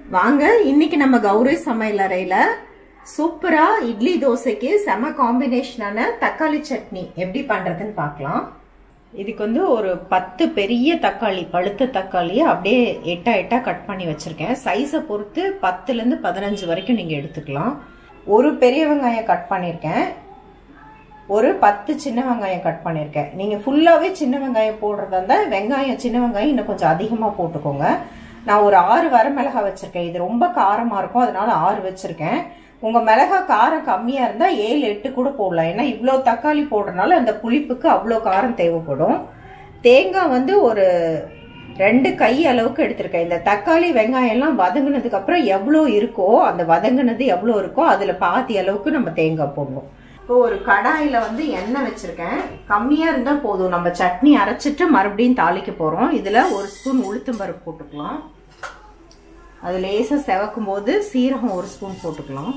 வாங்க இன்னைக்கு நம்ம கௌரி சமையல் அறையில சூப்பரா இட்லி தோசைக்கு செம காம்பினேஷனான தக்காளி சட்னி எப்படி பண்றதுன்னு பார்க்கலாம் இதுக்கு வந்து ஒரு பத்து பெரிய தக்காளி பழுத்த தக்காளியை அப்படியே எட்டா எட்டா கட் பண்ணி வச்சிருக்கேன் சைஸை பொறுத்து பத்துல இருந்து பதினஞ்சு வரைக்கும் நீங்க எடுத்துக்கலாம் ஒரு பெரிய வெங்காயம் கட் பண்ணியிருக்கேன் ஒரு பத்து சின்ன வெங்காயம் கட் பண்ணியிருக்கேன் நீங்கள் ஃபுல்லாகவே சின்ன வெங்காயம் போடுறதா இருந்தால் வெங்காயம் சின்ன வெங்காயம் இன்னும் கொஞ்சம் அதிகமாக போட்டுக்கோங்க நான் ஒரு ஆறு வரமிளகா வச்சுருக்கேன் இது ரொம்ப காரமாக இருக்கும் அதனால ஆறு வச்சுருக்கேன் உங்கள் மிளகா காரம் கம்மியாக இருந்தால் ஏழு எட்டு கூட போடலாம் ஏன்னா இவ்வளோ தக்காளி போடுறதுனால அந்த புளிப்புக்கு அவ்வளோ காரம் தேவைப்படும் தேங்காய் வந்து ஒரு ரெண்டு கை அளவுக்கு எடுத்திருக்கேன் இந்த தக்காளி வெங்காயம் எல்லாம் வதங்கினதுக்கு அப்புறம் எவ்வளோ இருக்கோ அந்த வதங்கினது எவ்வளோ இருக்கோ அதில் பாதி அளவுக்கு நம்ம தேங்காய் போடணும் இப்போ ஒரு கடாயில வந்து எண்ணெய் வச்சிருக்கேன் கம்மியா இருந்தா போதும் நம்ம சட்னி அரைச்சிட்டு மறுபடியும் தாளிக்க போறோம் இதுல ஒரு ஸ்பூன் உளுத்தம் பருப்பு போட்டுக்கலாம் அது லேசா செவக்கும் போது சீரகம் ஒரு ஸ்பூன் போட்டுக்கலாம்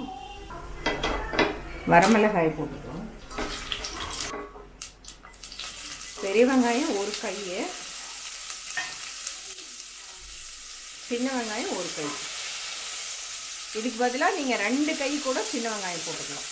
வரமிளகாய் போட்டுக்கலாம் பெரிய வெங்காயம் ஒரு கை சின்ன வெங்காயம் ஒரு கை இதுக்கு பதிலாக நீங்கள் ரெண்டு கை கூட சின்ன வெங்காயம் போட்டுக்கலாம்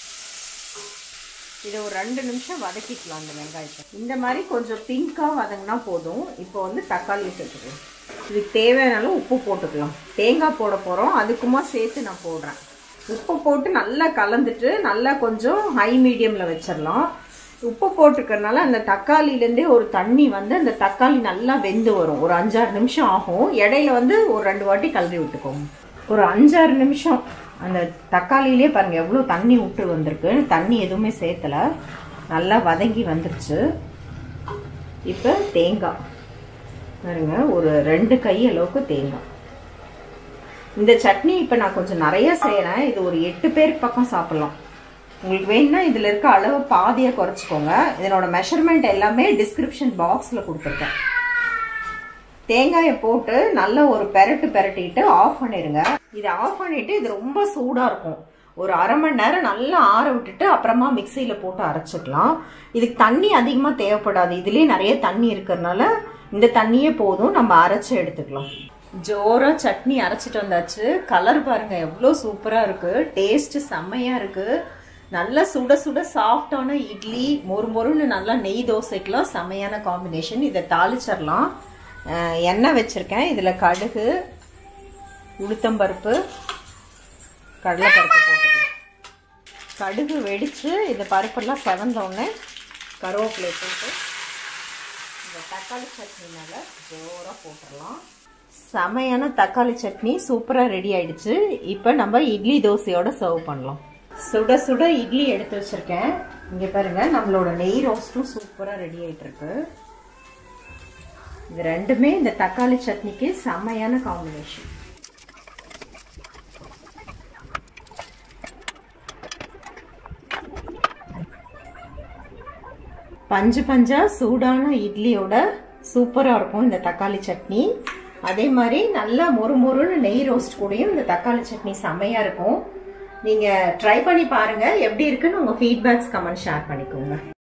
இதை ஒரு ரெண்டு நிமிஷம் வதக்கிக்கலாம் அந்த வெங்காயத்தை இந்த மாதிரி கொஞ்சம் பிங்காக வதங்கினா போதும் இப்போ வந்து தக்காளி சேர்த்துக்கலாம் இதுக்கு தேவையான உப்பு போட்டுக்கலாம் தேங்காய் போட போகிறோம் அதுக்குமா சேர்த்து நான் போடுறேன் உப்பு போட்டு நல்லா கலந்துட்டு நல்லா கொஞ்சம் ஹை மீடியமில் வச்சிடலாம் உப்பு போட்டுக்கிறதுனால அந்த தக்காளிலேருந்தே ஒரு தண்ணி வந்து அந்த தக்காளி நல்லா வெந்து வரும் ஒரு அஞ்சாறு நிமிஷம் ஆகும் இடையில வந்து ஒரு ரெண்டு வாட்டி கலரி விட்டுக்கோங்க ஒரு அஞ்சாறு நிமிஷம் அந்த தக்காளியிலே பாருங்க எவ்வளோ தண்ணி விட்டு வந்திருக்கு தண்ணி எதுவுமே சேர்த்தல நல்லா வதங்கி வந்துருச்சு இப்போ தேங்காய் பாருங்க ஒரு ரெண்டு கை அளவுக்கு தேங்காய் இந்த சட்னி இப்போ நான் கொஞ்சம் நிறைய செய்கிறேன் இது ஒரு எட்டு பேருக்கு பக்கம் சாப்பிட்லாம் உங்களுக்கு வேணும்னா இதில் இருக்க அளவு பாதியாக குறைச்சிக்கோங்க இதனோட மெஷர்மெண்ட் எல்லாமே டிஸ்கிரிப்ஷன் பாக்ஸில் கொடுத்துருக்கேன் தேங்காயை போட்டு நல்லா ஒரு பெரட்டு பெரட்டிட்டு ஆஃப் பண்ணிடுங்க இதை ஆஃப் பண்ணிட்டு இது ரொம்ப சூடாக இருக்கும் ஒரு அரை மணி நேரம் நல்லா ஆற விட்டுட்டு அப்புறமா மிக்சியில் போட்டு அரைச்சிக்கலாம் இதுக்கு தண்ணி அதிகமாக தேவைப்படாது இதுலேயே நிறைய தண்ணி இருக்கிறதுனால இந்த தண்ணியே போதும் நம்ம அரைச்சி எடுத்துக்கலாம் ஜோரா சட்னி அரைச்சிட்டு வந்தாச்சு கலர் பாருங்க எவ்வளோ சூப்பராக இருக்கு டேஸ்ட் செம்மையாக இருக்கு நல்லா சுட சுட சாஃப்டான இட்லி மொறு மொறுன்னு நல்லா நெய் தோசைக்கெலாம் செம்மையான காம்பினேஷன் இதை தாளிச்சிடலாம் எண்ணெய் வச்சுருக்கேன் இதில் கடுகு உளுத்தம்பருப்பு கடலைப்பருப்பு போட்டுக்கலாம் கடுகு வெடித்து இந்த பருப்பெல்லாம் செவந்தோடனே கருவேப்பிலை போட்டு இந்த தக்காளி சட்னி மேலே ஜோராக போட்டுடலாம் செமையான தக்காளி சட்னி சூப்பராக ரெடி ஆயிடுச்சு இப்போ நம்ம இட்லி தோசையோட சர்வ் பண்ணலாம் சுட சுட இட்லி எடுத்து வச்சிருக்கேன் இங்கே பாருங்க நம்மளோட நெய் ரோஸ்ட்டும் சூப்பராக ரெடி ஆயிட்டு இருக்கு இது ரெண்டுமே இந்த தக்காளி சட்னிக்கு செம்மையான காம்பினேஷன் பஞ்சு பஞ்சா சூடான இட்லியோட சூப்பராக இருக்கும் இந்த தக்காளி சட்னி அதே மாதிரி நல்லா மொறு மொறுன்னு நெய் ரோஸ்ட் கூடயும் இந்த தக்காளி சட்னி செம்மையாக இருக்கும் நீங்கள் ட்ரை பண்ணி பாருங்கள் எப்படி இருக்குன்னு உங்கள் ஃபீட்பேக்ஸ் கமெண்ட் ஷேர் பண்ணிக்கோங்க